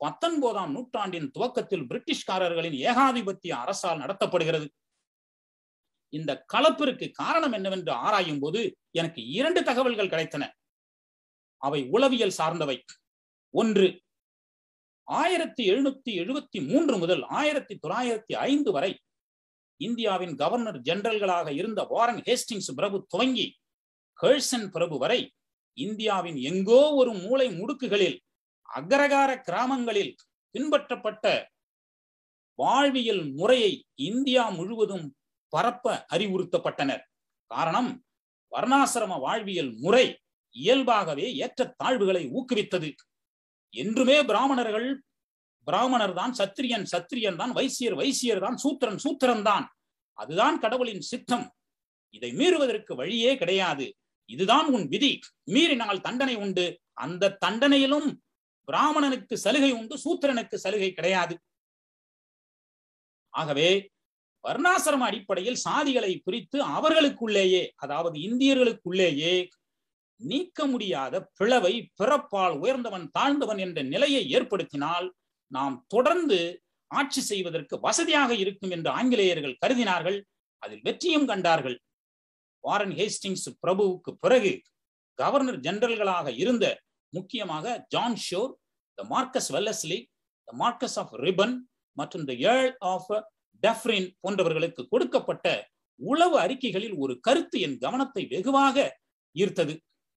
பத்தொன்பதாம் நூற்றாண்டின் துவக்கத்தில் பிரிட்டிஷ்காரர்களின் ஏகாதிபத்திய அரசால் நடத்தப்படுகிறது இந்த கலப்பிற்கு காரணம் என்னவென்று ஆராயும் போது எனக்கு இரண்டு தகவல்கள் கிடைத்தன அவை உளவியல் சார்ந்தவை ஒன்று ஆயிரத்தி எழுநூத்தி எழுபத்தி மூன்று முதல் ஆயிரத்தி தொள்ளாயிரத்தி ஐந்து வரை இந்தியாவின் கவர்னர் ஜெனரல்களாக இருந்த வாரன் ஹேஸ்டிங்ஸ் பிரபு துவங்கி கர்சன் பிரபு வரை இந்தியாவின் எங்கோ ஒரு மூளை முடுக்குகளில் அகரகார கிராமங்களில் பின்பற்றப்பட்ட வாழ்வியல் முறையை இந்தியா முழுவதும் பரப்ப அறிவுறுத்தப்பட்டனர் காரணம் வர்ணாசிரம வாழ்வியல் முறை இயல்பாகவே ஏற்ற தாழ்வுகளை ஊக்குவித்தது என்றுமே பிராமணர்கள் பிராமணர் தான் சத்திரியன் சத்திரியன் தான் வைசியர் வைசியர் தான் சூத்திரன் சூத்திரன் தான் அதுதான் கடவுளின் சித்தம் இதை மீறுவதற்கு வழியே கிடையாது இதுதான் உன் விதி மீறினால் தண்டனை உண்டு அந்த தண்டனையிலும் பிராமணனுக்கு சலுகை உண்டு சூத்திரனுக்கு சலுகை கிடையாது ஆகவே வர்ணாசிரம அடிப்படையில் சாதிகளை பிரித்து அவர்களுக்குள்ளேயே அதாவது இந்தியர்களுக்குள்ளேயே நீக்க முடியாத பிளவை பிறப்பால் உயர்ந்தவன் தாழ்ந்தவன் என்ற நிலையை ஏற்படுத்தினால் நாம் தொடர்ந்து ஆட்சி செய்வதற்கு வசதியாக இருக்கும் என்று ஆங்கிலேயர்கள் கருதினார்கள் அதில் வெற்றியும் கண்டார்கள் வாரன் ஹேஸ்டிங்ஸ் பிரபுவுக்கு பிறகு கவர்னர் ஜெனரல்களாக இருந்த முக்கியமாக John Shore the Marquess Wellesley the Marquess of Ripon மற்றும் த ஏர்ல் ஆஃப் டெஃப்ரின் போன்றவர்களுக்கு கொடுக்கப்பட்ட உளவு அறிக்கைகளில் ஒரு கருத்து என் கவனத்தை வெகுவாக ஈர்த்தது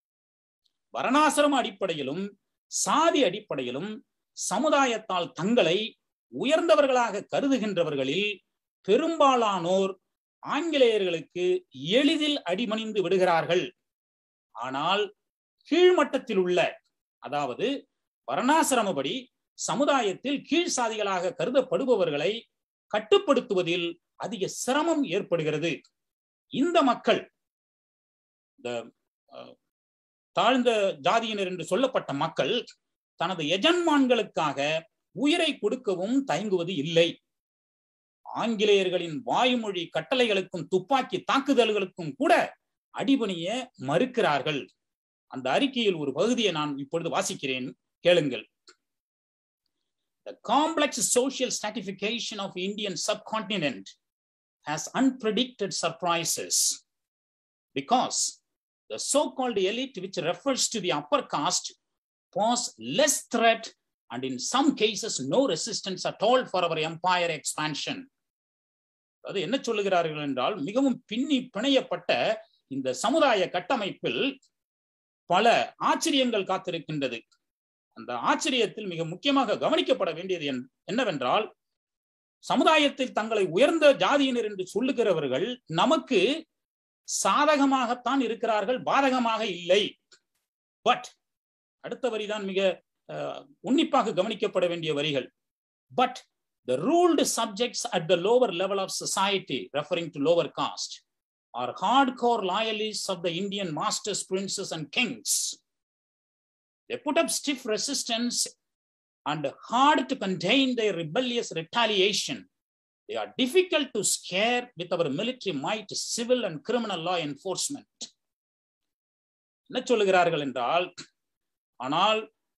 வரணாசிரம அடிப்படையிலும் சாதி அடிப்படையிலும் சமுதாயத்தால் தங்களை உயர்ந்தவர்களாக கருதுகின்றவர்களில் பெரும்பாலானோர் ஆங்கிலேயர்களுக்கு எளிதில் அடிமணிந்து விடுகிறார்கள் ஆனால் கீழ்மட்டத்தில் உள்ள அதாவது வர்ணாசிரமபடி சமுதாயத்தில் கீழ் சாதிகளாக கருதப்படுபவர்களை கட்டுப்படுத்துவதில் அதிக சிரமம் ஏற்படுகிறது இந்த மக்கள் இந்த தாழ்ந்த ஜாதியினர் என்று சொல்லப்பட்ட மக்கள் தனது எஜன்மான்களுக்காக உயிரை கொடுக்கவும் தயங்குவது இல்லை ஆங்கிலேயர்களின் வாயுமொழி கட்டளைகளுக்கும் துப்பாக்கி தாக்குதல்களுக்கும் கூட அடிபணிய மறுக்கிறார்கள் அந்த அறிக்கையில் ஒரு பகுதியை நான் இப்பொழுது வாசிக்கிறேன் கேளுங்கள் The complex social stratification of Indian subcontinent has unpredicted surprises because the so-called elite which refers to the upper caste pose less threat and in some cases no resistance at all for our empire expansion. அது என்ன சொல்லுகிறார்கள் என்றால் மிகவும் பின்னி பிணையப்பட்ட இந்த சமுதாய கட்டமைப்பில் பல ஆச்சரியங்கள் காத்திருக்கின்றது அந்த ஆச்சரியத்தில் மிக முக்கியமாக கவனிக்கப்பட வேண்டியது என்னவென்றால் சமுதாயத்தில் தங்களை உயர்ந்த ஜாதியினர் என்று சொல்லுகிறவர்கள் நமக்கு சாதகமாகத்தான் இருக்கிறார்கள் பாதகமாக இல்லை பட் அடுத்த வரிதான் மிக உன்னிப்பாக கவனிக்கப்பட வேண்டிய வரிகள் but the ruled subjects at the lower level of society, referring to lower caste, are hardcore loyalists of the Indian masters, princes, and kings. They put up stiff resistance and hard to contain their rebellious retaliation. They are difficult to scare with our military might, civil and criminal law enforcement. என்ன சொல்லுகிறார்கள் என்றால் ஆனால்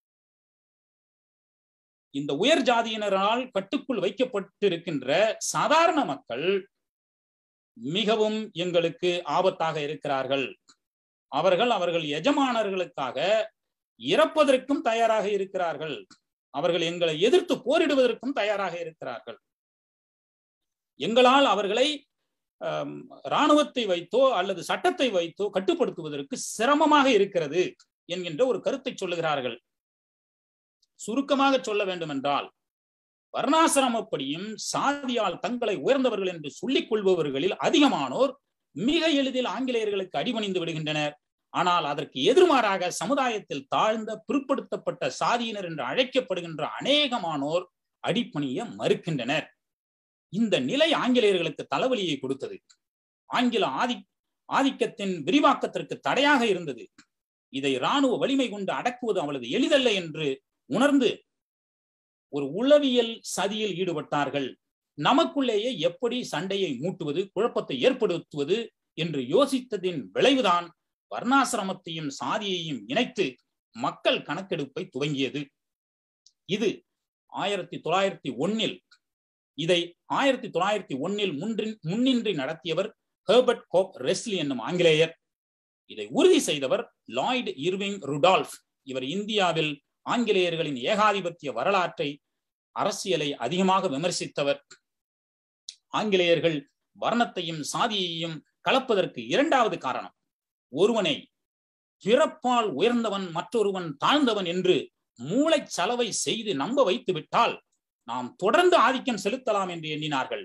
இந்த உயர் ஜாதியினரால் கட்டுக்குள் வைக்கப்பட்டிருக்கின்ற சாதாரண மக்கள் மிகவும் எங்களுக்கு ஆபத்தாக இருக்கிறார்கள் அவர்கள் அவர்கள் எஜமானர்களுக்காக இறப்பதற்கும் தயாராக இருக்கிறார்கள் அவர்கள் எங்களை எதிர்த்து போரிடுவதற்கும் தயாராக இருக்கிறார்கள் எங்களால் அவர்களை இராணுவத்தை வைத்தோ அல்லது சட்டத்தை வைத்தோ கட்டுப்படுத்துவதற்கு சிரமமாக இருக்கிறது என்கின்ற ஒரு கருத்தை சொல்லுகிறார்கள் சுருக்கமாக சொல்ல வேண்டும் என்றால் வர்ணாசிரமப்படியும் சாதியால் தங்களை உயர்ந்தவர்கள் என்று சொல்லிக் கொள்பவர்களில் அதிகமானோர் மிக எளிதில் ஆங்கிலேயர்களுக்கு அடிபணிந்து விடுகின்றனர் ஆனால் அதற்கு எதிர்மாறாக சமுதாயத்தில் தாழ்ந்த பிற்படுத்தப்பட்ட சாதியினர் என்று அழைக்கப்படுகின்ற அநேகமானோர் அடிப்பணிய மறுக்கின்றனர் இந்த நிலை ஆங்கிலேயர்களுக்கு தலைவலியை கொடுத்தது ஆங்கில ஆதி ஆதிக்கத்தின் விரிவாக்கத்திற்கு தடையாக இருந்தது இதை இராணுவ வலிமை கொண்டு அடக்குவது அவ்வளவு எளிதல்ல என்று உணர்ந்து ஒரு உளவியல் சதியில் ஈடுபட்டார்கள் நமக்குள்ளேயே எப்படி சண்டையை மூட்டுவது குழப்பத்தை ஏற்படுத்துவது என்று யோசித்ததின் விளைவுதான் வர்ணாசிரமத்தையும் சாதியையும் இணைத்து மக்கள் கணக்கெடுப்பை துவங்கியது இது ஆயிரத்தி தொள்ளாயிரத்தி ஒன்னில் இதை ஆயிரத்தி தொள்ளாயிரத்தி ஒன்னில் முன்றின் முன்னின்றி நடத்தியவர் ஹெர்பர்ட் கோப் ரெஸ்லி என்னும் ஆங்கிலேயர் இதை உறுதி செய்தவர் லாய்டு இர்விங் ருடால்ஃப் இவர் இந்தியாவில் ஆங்கிலேயர்களின் ஏகாதிபத்திய வரலாற்றை அரசியலை அதிகமாக விமர்சித்தவர் ஆங்கிலேயர்கள் வர்ணத்தையும் சாதியையும் கலப்பதற்கு இரண்டாவது காரணம் ஒருவனை பிறப்பால் உயர்ந்தவன் மற்றொருவன் தாழ்ந்தவன் என்று மூளை சலவை செய்து நம்ப வைத்து விட்டால் நாம் தொடர்ந்து ஆதிக்கம் செலுத்தலாம் என்று எண்ணினார்கள்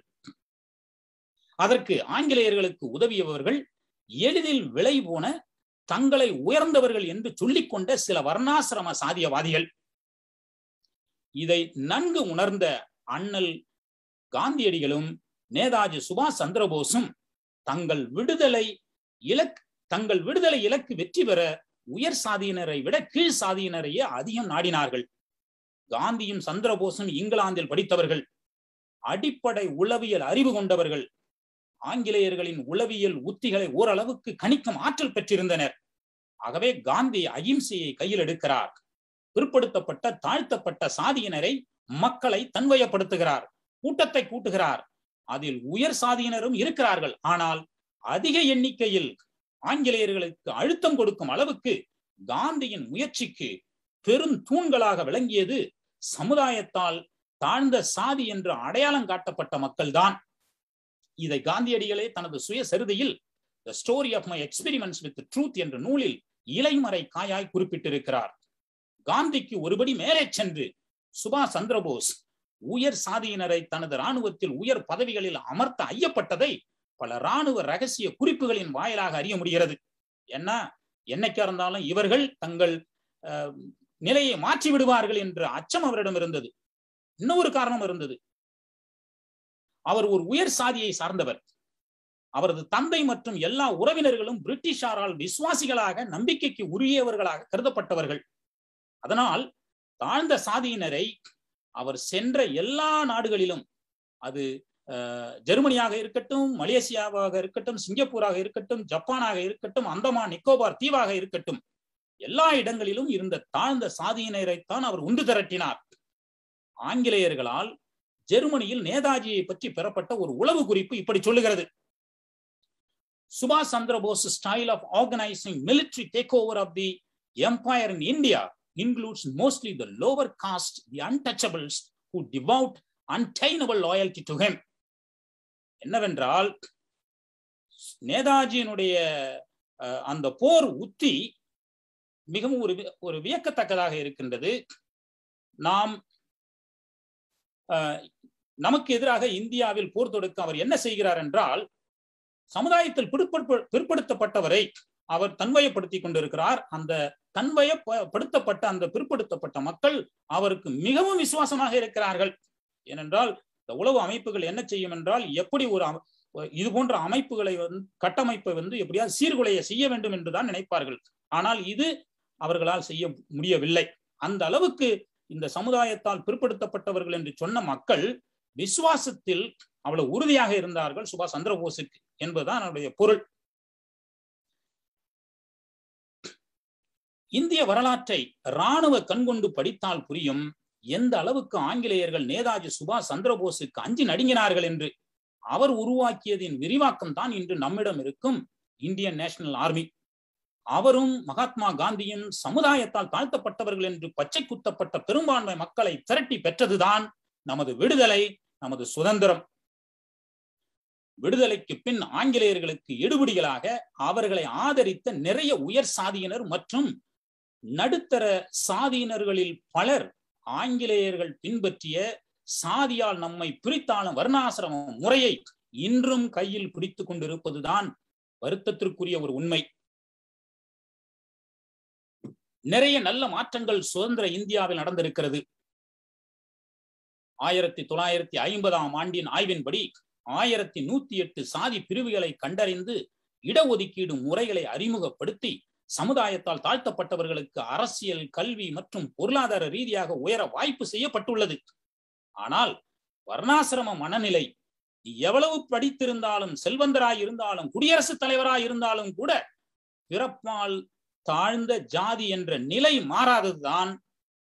அதற்கு ஆங்கிலேயர்களுக்கு உதவியவர்கள் எளிதில் விலை போன தங்களை உயர்ந்தவர்கள் என்று சொல்லிக்கொண்ட சில வர்ணாசிரம சாதியவாதிகள் இதை நன்கு உணர்ந்த அண்ணல் காந்தியடிகளும் நேதாஜி சுபாஷ் சந்திரபோஸும் தங்கள் விடுதலை இலக் தங்கள் விடுதலை இலக்கு வெற்றி பெற உயர் சாதியினரை விட கீழ் சாதியினரையே அதிகம் நாடினார்கள் காந்தியும் சந்திரபோஸும் இங்கிலாந்தில் படித்தவர்கள் அடிப்படை உளவியல் அறிவு கொண்டவர்கள் ஆங்கிலேயர்களின் உளவியல் உத்திகளை ஓரளவுக்கு கணிக்கும் ஆற்றல் பெற்றிருந்தனர் ஆகவே காந்தி அகிம்சையை கையில் எடுக்கிறார் பிற்படுத்தப்பட்ட தாழ்த்தப்பட்ட சாதியினரை மக்களை தன்வயப்படுத்துகிறார் கூட்டத்தை கூட்டுகிறார் அதில் உயர் சாதியினரும் இருக்கிறார்கள் ஆனால் அதிக எண்ணிக்கையில் ஆங்கிலேயர்களுக்கு அழுத்தம் கொடுக்கும் அளவுக்கு காந்தியின் முயற்சிக்கு பெரும் தூண்களாக விளங்கியது சமுதாயத்தால் தாழ்ந்த சாதி என்று அடையாளம் காட்டப்பட்ட மக்கள்தான் இதை காந்தியடிகளே தனது சுயசரிதையில் the story of my experiments with truth என்ற நூலில் இலைமறை காயாய் குறிப்பிட்டிருக்கிறார் காந்திக்கு ஒருபடி மேலே சென்று சுபாஷ் சந்திரபோஸ் உயர் சாதியினரை தனது இராணுவத்தில் உயர் பதவிகளில் அமர்த்த ஐயப்பட்டதை பல இராணுவ ரகசிய குறிப்புகளின் வாயிலாக அறிய முடிகிறது என்ன என்னைக்கா இருந்தாலும் இவர்கள் தங்கள் நிலையை மாற்றி விடுவார்கள் என்ற அச்சம் அவரிடம் இருந்தது இன்னொரு காரணம் இருந்தது அவர் ஒரு உயர் சாதியை சார்ந்தவர் அவரது தந்தை மற்றும் எல்லா உறவினர்களும் பிரிட்டிஷாரால் விசுவாசிகளாக நம்பிக்கைக்கு உரியவர்களாக கருதப்பட்டவர்கள் அதனால் தாழ்ந்த சாதியினரை அவர் சென்ற எல்லா நாடுகளிலும் அது ஜெர்மனியாக இருக்கட்டும் மலேசியாவாக இருக்கட்டும் சிங்கப்பூராக இருக்கட்டும் ஜப்பானாக இருக்கட்டும் அந்தமான் நிக்கோபார் தீவாக இருக்கட்டும் எல்லா இடங்களிலும் இருந்த தாழ்ந்த சாதியினரைத்தான் அவர் உண்டு திரட்டினார் ஆங்கிலேயர்களால் ஜெர்மனியில் நேதாஜியை பற்றி பெறப்பட்ட ஒரு உளவு குறிப்பு இப்படி சொல்லுகிறது சுபாஷ் Chandra Bose style of organising military take over of the empire in India includes mostly the lower caste, the untouchables who devout untainable loyalty to him. என்னவென்றால் நேதாஜியினுடைய அந்த போர் உத்தி மிகவும் ஒரு ஒரு வியக்கத்தக்கதாக இருக்கின்றது நாம் நமக்கு எதிராக இந்தியாவில் போர் தொடுக்க அவர் என்ன செய்கிறார் என்றால் சமுதாயத்தில் பிற்படுத்தப்பட்டவரை அவர் தன்வயப்படுத்தி கொண்டிருக்கிறார் அந்த தன்வயப்படுத்தப்பட்ட அந்த பிற்படுத்தப்பட்ட மக்கள் அவருக்கு மிகவும் விசுவாசமாக இருக்கிறார்கள் ஏனென்றால் இந்த உளவு அமைப்புகள் என்ன செய்யும் என்றால் எப்படி ஒரு இது போன்ற அமைப்புகளை வந்து கட்டமைப்பை வந்து எப்படியாவது சீர்குலைய செய்ய வேண்டும் என்றுதான் நினைப்பார்கள் ஆனால் இது அவர்களால் செய்ய முடியவில்லை அந்த அளவுக்கு இந்த சமுதாயத்தால் பிற்படுத்தப்பட்டவர்கள் என்று சொன்ன மக்கள் விசுவாசத்தில் அவ்வளவு உறுதியாக இருந்தார்கள் சுபாஷ் சந்திரபோஸுக்கு என்பதுதான் அவருடைய பொருள் இந்திய வரலாற்றை இராணுவ கண்கொண்டு படித்தால் புரியும் எந்த அளவுக்கு ஆங்கிலேயர்கள் நேதாஜி சுபாஷ் சந்திரபோஸுக்கு அஞ்சி நடுங்கினார்கள் என்று அவர் உருவாக்கியதின் விரிவாக்கம் தான் இன்று நம்மிடம் இருக்கும் இந்தியன் நேஷனல் ஆர்மி அவரும் மகாத்மா காந்தியும் சமுதாயத்தால் தாழ்த்தப்பட்டவர்கள் என்று பச்சை குத்தப்பட்ட பெரும்பான்மை மக்களை திரட்டி பெற்றதுதான் நமது விடுதலை நமது சுதந்திரம் விடுதலைக்கு பின் ஆங்கிலேயர்களுக்கு எடுபடிகளாக அவர்களை ஆதரித்த நிறைய உயர் சாதியினர் மற்றும் நடுத்தர சாதியினர்களில் பலர் ஆங்கிலேயர்கள் பின்பற்றிய சாதியால் நம்மை பிரித்தாளும் வர்ணாசிரம முறையை இன்றும் கையில் பிடித்துக் கொண்டிருப்பதுதான் வருத்தத்திற்குரிய ஒரு உண்மை நிறைய நல்ல மாற்றங்கள் சுதந்திர இந்தியாவில் நடந்திருக்கிறது ஆயிரத்தி தொள்ளாயிரத்தி ஐம்பதாம் ஆண்டின் ஆய்வின்படி ஆயிரத்தி நூத்தி எட்டு சாதி பிரிவுகளை கண்டறிந்து இடஒதுக்கீடு முறைகளை அறிமுகப்படுத்தி சமுதாயத்தால் தாழ்த்தப்பட்டவர்களுக்கு அரசியல் கல்வி மற்றும் பொருளாதார ரீதியாக உயர வாய்ப்பு செய்யப்பட்டுள்ளது ஆனால் வர்ணாசிரம மனநிலை எவ்வளவு படித்திருந்தாலும் செல்வந்தராய் இருந்தாலும் குடியரசுத் தலைவராய் இருந்தாலும் கூட பிறப்பால் தாழ்ந்த ஜாதி என்ற நிலை மாறாததுதான்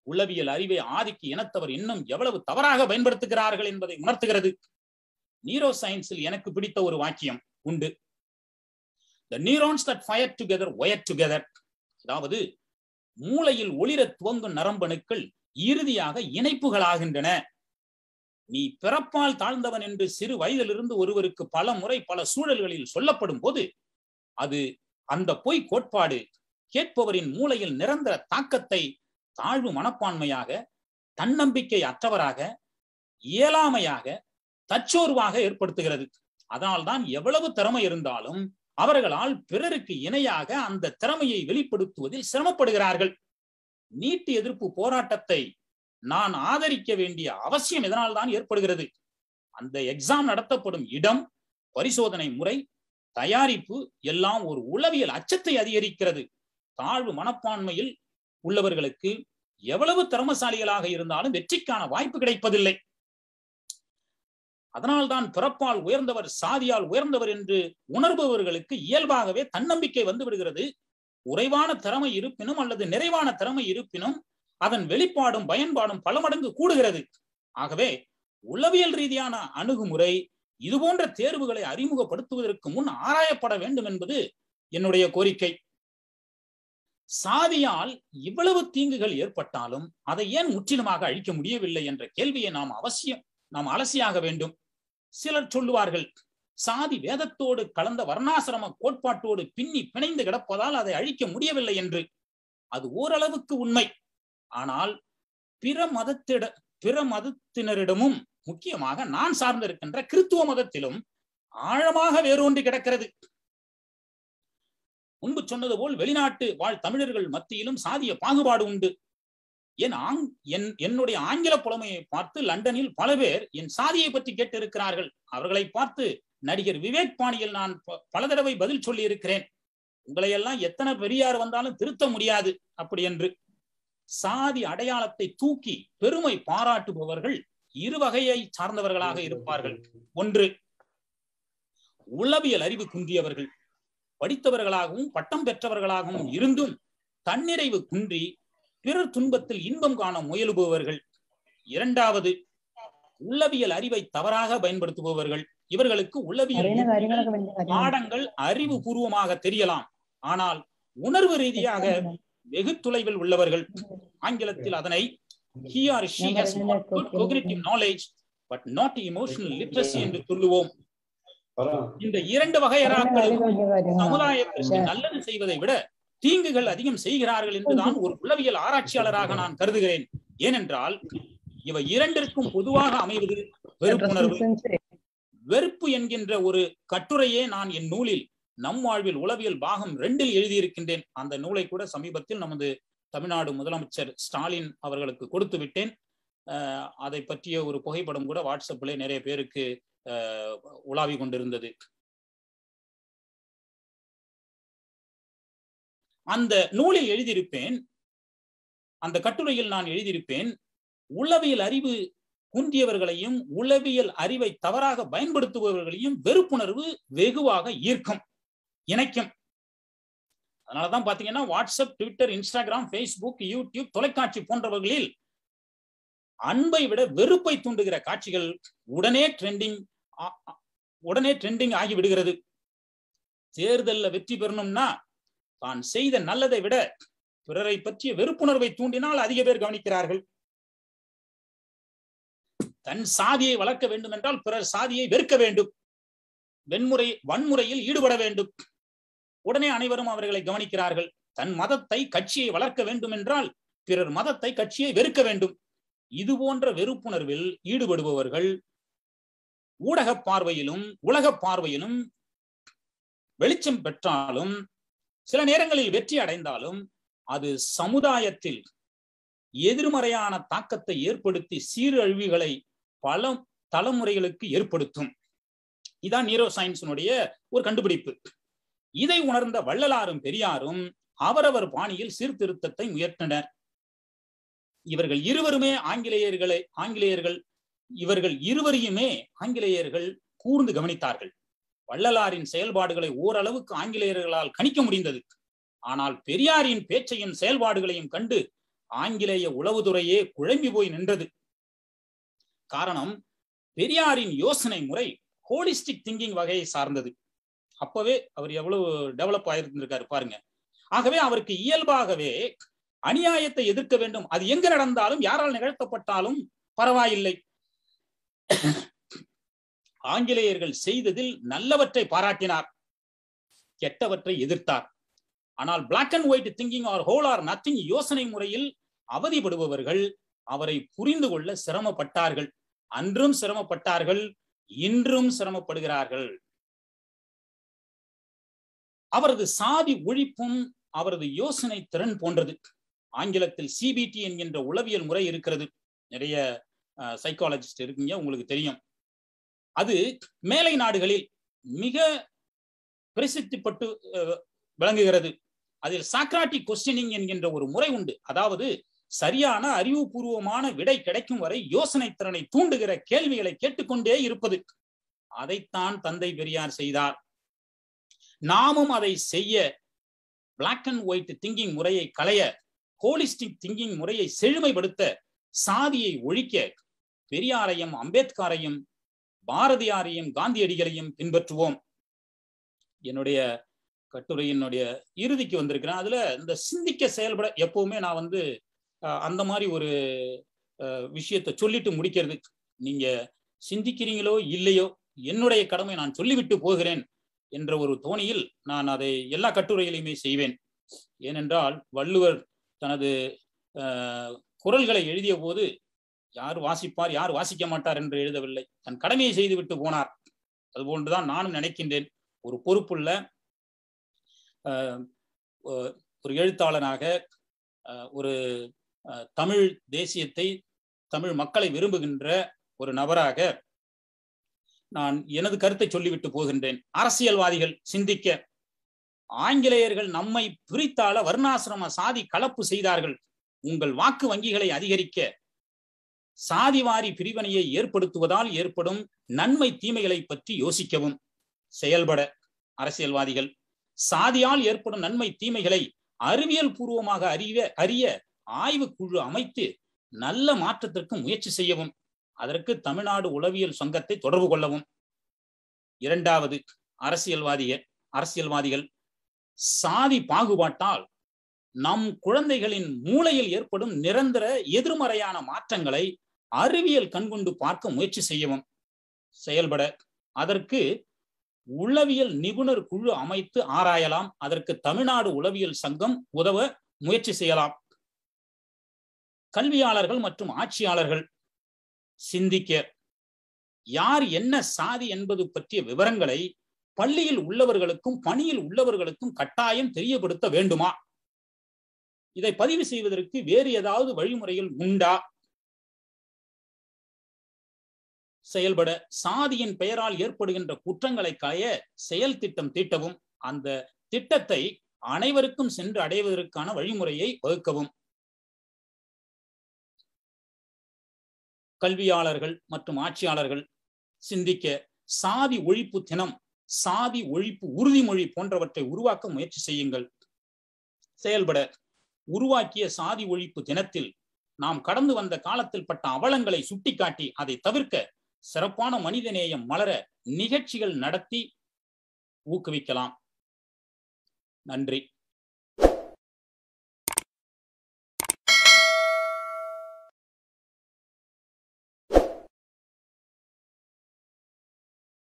உளவியல் அறிவை ஆதிக்க இனத்தவர் இன்னும் எவ்வளவு தவறாக பயன்படுத்துகிறார்கள் என்பதை உணர்த்துகிறது நீரோ சயின்ஸில் எனக்கு பிடித்த ஒரு வாக்கியம் உண்டு the neurons that fire together wire together அதாவது மூளையில் ஒளிர துவங்கும் நரம்பணுக்கள் இறுதியாக இணைப்புகளாகின்றன நீ பிறப்பால் தாழ்ந்தவன் என்று சிறு வயதிலிருந்து ஒருவருக்கு பல முறை பல சூழல்களில் சொல்லப்படும் போது அது அந்த பொய் கோட்பாடு கேட்பவரின் மூளையில் நிரந்தர தாக்கத்தை தாழ்வு மனப்பான்மையாக தன்னம்பிக்கை அற்றவராக இயலாமையாக தச்சோர்வாக ஏற்படுத்துகிறது அதனால்தான் எவ்வளவு திறமை இருந்தாலும் அவர்களால் பிறருக்கு இணையாக அந்த திறமையை வெளிப்படுத்துவதில் சிரமப்படுகிறார்கள் நீட்டு எதிர்ப்பு போராட்டத்தை நான் ஆதரிக்க வேண்டிய அவசியம் இதனால் தான் ஏற்படுகிறது அந்த எக்ஸாம் நடத்தப்படும் இடம் பரிசோதனை முறை தயாரிப்பு எல்லாம் ஒரு உளவியல் அச்சத்தை அதிகரிக்கிறது தாழ்வு மனப்பான்மையில் உள்ளவர்களுக்கு எவ்வளவு திறமசாலிகளாக இருந்தாலும் வெற்றிக்கான வாய்ப்பு கிடைப்பதில்லை அதனால்தான் பிறப்பால் உயர்ந்தவர் சாதியால் உயர்ந்தவர் என்று உணர்பவர்களுக்கு இயல்பாகவே தன்னம்பிக்கை வந்து விடுகிறது குறைவான திறமை இருப்பினும் அல்லது நிறைவான திறமை இருப்பினும் அதன் வெளிப்பாடும் பயன்பாடும் பல மடங்கு கூடுகிறது ஆகவே உளவியல் ரீதியான அணுகுமுறை இதுபோன்ற தேர்வுகளை அறிமுகப்படுத்துவதற்கு முன் ஆராயப்பட வேண்டும் என்பது என்னுடைய கோரிக்கை சாதியால் இவ்வளவு தீங்குகள் ஏற்பட்டாலும் அதை ஏன் முற்றிலுமாக அழிக்க முடியவில்லை என்ற கேள்வியை நாம் அவசியம் நாம் அலசியாக வேண்டும் சிலர் சொல்லுவார்கள் சாதி வேதத்தோடு கலந்த வர்ணாசிரம கோட்பாட்டோடு பின்னி பிணைந்து கிடப்பதால் அதை அழிக்க முடியவில்லை என்று அது ஓரளவுக்கு உண்மை ஆனால் பிற மதத்திட பிற மதத்தினரிடமும் முக்கியமாக நான் சார்ந்திருக்கின்ற கிறித்துவ மதத்திலும் ஆழமாக வேரூன்றி கிடக்கிறது முன்பு சொன்னது போல் வெளிநாட்டு வாழ் தமிழர்கள் மத்தியிலும் சாதிய பாகுபாடு உண்டு என் ஆங் என் என்னுடைய ஆங்கில புலமையை பார்த்து லண்டனில் பல பேர் என் சாதியை பற்றி கேட்டு இருக்கிறார்கள் அவர்களை பார்த்து நடிகர் விவேக் பாணியில் நான் பல தடவை பதில் சொல்லி இருக்கிறேன் உங்களை எல்லாம் எத்தனை பெரியார் வந்தாலும் திருத்த முடியாது அப்படி என்று சாதி அடையாளத்தை தூக்கி பெருமை பாராட்டுபவர்கள் இரு வகையை சார்ந்தவர்களாக இருப்பார்கள் ஒன்று உளவியல் அறிவு குன்றியவர்கள் படித்தவர்களாகவும் பட்டம் பெற்றவர்களாகவும் இருந்தும் தன்னிறைவு குன்றி பிறர் துன்பத்தில் இன்பம் காண முயலுபவர்கள் இரண்டாவது உள்ளவியல் அறிவை தவறாக பயன்படுத்துபவர்கள் இவர்களுக்கு உள்ளவியல் பாடங்கள் அறிவு பூர்வமாக தெரியலாம் ஆனால் உணர்வு ரீதியாக வெகு தொலைவில் உள்ளவர்கள் ஆங்கிலத்தில் அதனை he or she has good cognitive knowledge but not emotional literacy என்று சொல்லுவோம் இந்த இரண்டு வகையராக்களும் சமுதாயத்திற்கு நல்லது செய்வதை விட தீங்குகள் அதிகம் செய்கிறார்கள் என்றுதான் ஒரு உளவியல் ஆராய்ச்சியாளராக நான் கருதுகிறேன் ஏனென்றால் இவை இரண்டிற்கும் பொதுவாக அமைவது வெறுப்புணர்வு வெறுப்பு என்கின்ற ஒரு கட்டுரையே நான் என் நூலில் நம் வாழ்வில் உளவியல் பாகம் ரெண்டில் எழுதியிருக்கின்றேன் அந்த நூலை கூட சமீபத்தில் நமது தமிழ்நாடு முதலமைச்சர் ஸ்டாலின் அவர்களுக்கு கொடுத்து விட்டேன் அதை பற்றிய ஒரு புகைப்படம் கூட வாட்ஸ்அப்பில் நிறைய பேருக்கு உலாவி கொண்டிருந்தது அந்த நூலில் எழுதியிருப்பேன் அந்த கட்டுரையில் நான் எழுதியிருப்பேன் உளவியல் அறிவு குன்றியவர்களையும் உளவியல் அறிவை தவறாக பயன்படுத்துபவர்களையும் வெறுப்புணர்வு வெகுவாக ஈர்க்கும் இணைக்கும் அதனாலதான் பாத்தீங்கன்னா WhatsApp Twitter Instagram Facebook YouTube தொலைக்காட்சி போன்றவர்களில் அன்பை விட வெறுப்பை தூண்டுகிற காட்சிகள் உடனே ட்ரெண்டிங் உடனே ட்ரெண்டிங் ஆகி விடுகிறது தேர்தல்ல வெற்றி பெறணும்னா தான் செய்த நல்லதை விட பிறரை பற்றிய வெறுப்புணர்வை தூண்டினால் அதிக பேர் கவனிக்கிறார்கள் தன் சாதியை வளர்க்க வேண்டும் என்றால் பிறர் சாதியை வெறுக்க வேண்டும் வெண்முறை வன்முறையில் ஈடுபட வேண்டும் உடனே அனைவரும் அவர்களை கவனிக்கிறார்கள் தன் மதத்தை கட்சியை வளர்க்க வேண்டும் என்றால் பிறர் மதத்தை கட்சியை வெறுக்க வேண்டும் இது போன்ற வெறுப்புணர்வில் ஈடுபடுபவர்கள் ஊடக பார்வையிலும் உலக பார்வையிலும் வெளிச்சம் பெற்றாலும் சில நேரங்களில் வெற்றி அடைந்தாலும் அது சமுதாயத்தில் எதிர்மறையான தாக்கத்தை ஏற்படுத்தி சீரழிவுகளை பல தலைமுறைகளுக்கு ஏற்படுத்தும் இதான் நியூரோ சயின்ஸினுடைய ஒரு கண்டுபிடிப்பு இதை உணர்ந்த வள்ளலாரும் பெரியாரும் அவரவர் பாணியில் சீர்திருத்தத்தை முயற்றினர் இவர்கள் இருவருமே ஆங்கிலேயர்களை ஆங்கிலேயர்கள் இவர்கள் இருவரையுமே ஆங்கிலேயர்கள் கூர்ந்து கவனித்தார்கள் வள்ளலாரின் செயல்பாடுகளை ஓரளவுக்கு ஆங்கிலேயர்களால் கணிக்க முடிந்தது ஆனால் பெரியாரின் பேச்சையும் செயல்பாடுகளையும் கண்டு ஆங்கிலேய உளவுத்துறையே குழம்பி போய் நின்றது காரணம் பெரியாரின் யோசனை முறை ஹோலிஸ்டிக் திங்கிங் வகையை சார்ந்தது அப்பவே அவர் எவ்வளவு டெவலப் ஆயிருந்திருக்காரு பாருங்க ஆகவே அவருக்கு இயல்பாகவே அநியாயத்தை எதிர்க்க வேண்டும் அது எங்க நடந்தாலும் யாரால் நிகழ்த்தப்பட்டாலும் பரவாயில்லை ஆங்கிலேயர்கள் செய்ததில் நல்லவற்றை பாராட்டினார் கெட்டவற்றை எதிர்த்தார் ஆனால் black and white thinking or whole or nothing யோசனை முறையில் அவதிப்படுபவர்கள் அவரை புரிந்து கொள்ள சிரமப்பட்டார்கள் அன்றும் சிரமப்பட்டார்கள் இன்றும் சிரமப்படுகிறார்கள் அவரது சாதி ஒழிப்பும் அவரது யோசனை திறன் போன்றது ஆங்கிலத்தில் சிபிடி என்கின்ற உளவியல் முறை இருக்கிறது நிறைய சைக்காலஜிஸ்ட் இருக்கீங்க உங்களுக்கு தெரியும் அது மேலை நாடுகளில் மிக பிரசித்தி பட்டு விளங்குகிறது அதில் சாக்ராட்டிக் கொஸ்டினிங் என்கின்ற ஒரு முறை உண்டு அதாவது சரியான அறிவுபூர்வமான விடை கிடைக்கும் வரை யோசனை திறனை தூண்டுகிற கேள்விகளை கேட்டுக்கொண்டே இருப்பது அதைத்தான் தந்தை பெரியார் செய்தார் நாமும் அதை செய்ய பிளாக் அண்ட் ஒயிட் திங்கிங் முறையை களைய ஹோலிஸ்டிக் திங்கிங் முறையை செழுமைப்படுத்த சாதியை ஒழிக்க பெரியாரையும் அம்பேத்கரையும் பாரதியாரையும் காந்தியடிகளையும் பின்பற்றுவோம் என்னுடைய கட்டுரையினுடைய இறுதிக்கு வந்திருக்கிறேன் அதுல இந்த சிந்திக்க செயல்பட எப்பவுமே நான் வந்து அந்த மாதிரி ஒரு விஷயத்தை சொல்லிட்டு முடிக்கிறது நீங்க சிந்திக்கிறீங்களோ இல்லையோ என்னுடைய கடமை நான் சொல்லிவிட்டு போகிறேன் என்ற ஒரு தோணியில் நான் அதை எல்லா கட்டுரைகளையுமே செய்வேன் ஏனென்றால் வள்ளுவர் தனது குரல்களை எழுதிய போது யார் வாசிப்பார் யார் வாசிக்க மாட்டார் என்று எழுதவில்லை தன் கடமையை செய்துவிட்டு போனார் அதுபோன்றுதான் நானும் நினைக்கின்றேன் ஒரு பொறுப்புள்ள ஒரு எழுத்தாளனாக ஒரு தமிழ் தேசியத்தை தமிழ் மக்களை விரும்புகின்ற ஒரு நபராக நான் எனது கருத்தை சொல்லிவிட்டு போகின்றேன் அரசியல்வாதிகள் சிந்திக்க ஆங்கிலேயர்கள் நம்மை பிரித்தாள வர்ணாசிரம சாதி கலப்பு செய்தார்கள் உங்கள் வாக்கு வங்கிகளை அதிகரிக்க சாதிவாரி பிரிவினையை ஏற்படுத்துவதால் ஏற்படும் நன்மை தீமைகளை பற்றி யோசிக்கவும் செயல்பட அரசியல்வாதிகள் சாதியால் ஏற்படும் நன்மை தீமைகளை அறிவியல் பூர்வமாக அறிய அறிய ஆய்வு குழு அமைத்து நல்ல மாற்றத்திற்கு முயற்சி செய்யவும் அதற்கு தமிழ்நாடு உளவியல் சங்கத்தை தொடர்பு கொள்ளவும் இரண்டாவது அரசியல்வாதிக அரசியல்வாதிகள் சாதி பாகுபாட்டால் நம் குழந்தைகளின் மூளையில் ஏற்படும் நிரந்தர எதிர்மறையான மாற்றங்களை அறிவியல் கண்கொண்டு பார்க்க முயற்சி செய்யவும் செயல்பட அதற்கு உளவியல் நிபுணர் குழு அமைத்து ஆராயலாம் அதற்கு தமிழ்நாடு உளவியல் சங்கம் உதவ முயற்சி செய்யலாம் கல்வியாளர்கள் மற்றும் ஆட்சியாளர்கள் சிந்திக்க யார் என்ன சாதி என்பது பற்றிய விவரங்களை பள்ளியில் உள்ளவர்களுக்கும் பணியில் உள்ளவர்களுக்கும் கட்டாயம் தெரியப்படுத்த வேண்டுமா இதை பதிவு செய்வதற்கு வேறு ஏதாவது வழிமுறைகள் உண்டா செயல்பட சாதியின் பெயரால் ஏற்படுகின்ற குற்றங்களை காய செயல் திட்டம் தீட்டவும் அந்த திட்டத்தை அனைவருக்கும் சென்று அடைவதற்கான வழிமுறையை வகுக்கவும் கல்வியாளர்கள் மற்றும் ஆட்சியாளர்கள் சிந்திக்க சாதி ஒழிப்பு தினம் சாதி ஒழிப்பு உறுதிமொழி போன்றவற்றை உருவாக்க முயற்சி செய்யுங்கள் செயல்பட உருவாக்கிய சாதி ஒழிப்பு தினத்தில் நாம் கடந்து வந்த காலத்தில் பட்ட அவலங்களை சுட்டிக்காட்டி அதை தவிர்க்க சிறப்பான மனிதநேயம் மலர நிகழ்ச்சிகள் நடத்தி ஊக்குவிக்கலாம் நன்றி